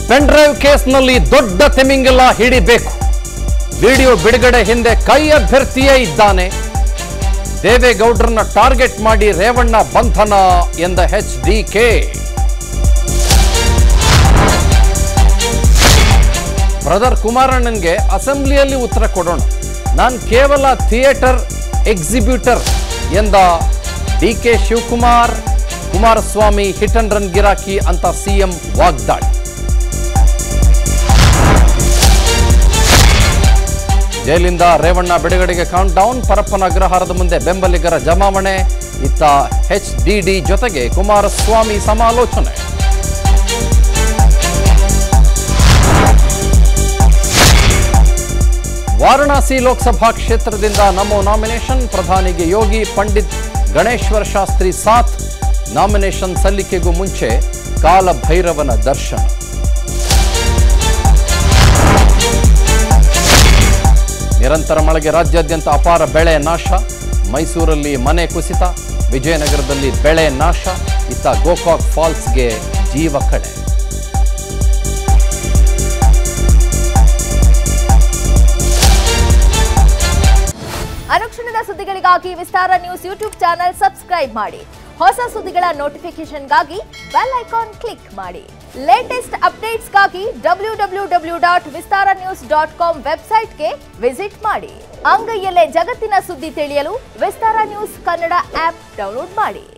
pen drive ಕೇಸ್ನಲ್ಲಿ ದೊಡ್ಡ ತೆಮಿಂಗೆಲ್ಲ ಹಿಡಿಬೇಕು ವಿಡಿಯೋ ಬಿಡುಗಡೆ ಹಿಂದೆ ಕೈ ಅಭ್ಯರ್ಥಿಯೇ ಇದ್ದಾನೆ ದೇವೇಗೌಡರನ್ನ ಟಾರ್ಗೆಟ್ ಮಾಡಿ ರೇವಣ್ಣ ಬಂಧನ ಎಂದ ಎಚ್ ಡಿ ಕೆ ಬ್ರದರ್ ಕುಮಾರಣ್ಣನ್ಗೆ ಅಸೆಂಬ್ಲಿಯಲ್ಲಿ ಉತ್ತರ ಕೊಡೋಣ ನಾನು ಕೇವಲ ಥಿಯೇಟರ್ ಎಕ್ಸಿಬ್ಯೂಟರ್ ಎಂದ D K Shivakumar Kumaraswamy hit and run ಗಿರಾಕಿ ಅಂತ ಸಿಎಂ ವಾಗ್ದಾಳಿ ಜೈಲಿಂದ ರೇವಣ್ಣ ಬಿಡುಗಡೆಗೆ ಕೌಂಟ್ ಡೌನ್ ಪರಪ್ಪನ ಅಗ್ರಹಾರದ ಮುಂದೆ ಬೆಂಬಲಿಗರ ಜಮಾವಣೆ ಇತ್ತ ಎಚ್ ಡಿ ಡಿ ಜೊತೆಗೆ ಕುಮಾರಸ್ವಾಮಿ ಸಮಾಲೋಚನೆ ವಾರಣಾಸಿ ಲೋಕಸಭಾ ಕ್ಷೇತ್ರದಿಂದ ನಮೋ ನಾಮಿನೇಷನ್ ಪ್ರಧಾನಿಗೆ ಯೋಗಿ ಪಂಡಿತ್ ಗಣೇಶ್ವರ ಶಾಸ್ತ್ರಿ ಸಾಥ್ ನಾಮಿನೇಷನ್ ಸಲ್ಲಿಕೆಗೂ ಮುಂಚೆ ಕಾಲಭೈರವನ ದರ್ಶನ ನಿರಂತರ ಮಳೆಗೆ ರಾಜ್ಯಾದ್ಯಂತ ಅಪಾರ ಬೆಳೆ ನಾಶ ಮೈಸೂರಲ್ಲಿ ಮನೆ ಕುಸಿತ ವಿಜಯನಗರದಲ್ಲಿ ಬೆಳೆ ನಾಶ ಇತ್ತ ಗೋಕಾಕ್ ಫಾಲ್ಸ್ಗೆ ಜೀವ ಕಡೆ ಅನುಕ್ಷಣದ ಸುದ್ದಿಗಳಿಗಾಗಿ Vistara news YouTube channel subscribe ಮಾಡಿ ಹೊಸ ಸುದ್ದಿಗಳ ನೋಟಿಫಿಕೇಶನ್ಗಾಗಿ ಬೆಲ್ ಐಕಾನ್ ಕ್ಲಿಕ್ ಮಾಡಿ ಲೇಟೆಸ್ಟ್ ಅಪ್ಡೇಟ್ಸ್ಗಾಗಿ W W W dot Vistara news dot com ವೆಬ್ಸೈಟ್ಗೆ ವಿಸಿಟ್ ಮಾಡಿ ಅಂಗೈಯಲ್ಲೇ ಜಗತ್ತಿನ ಸುದ್ದಿ ತಿಳಿಯಲು Vistara news Kannada app download ಮಾಡಿ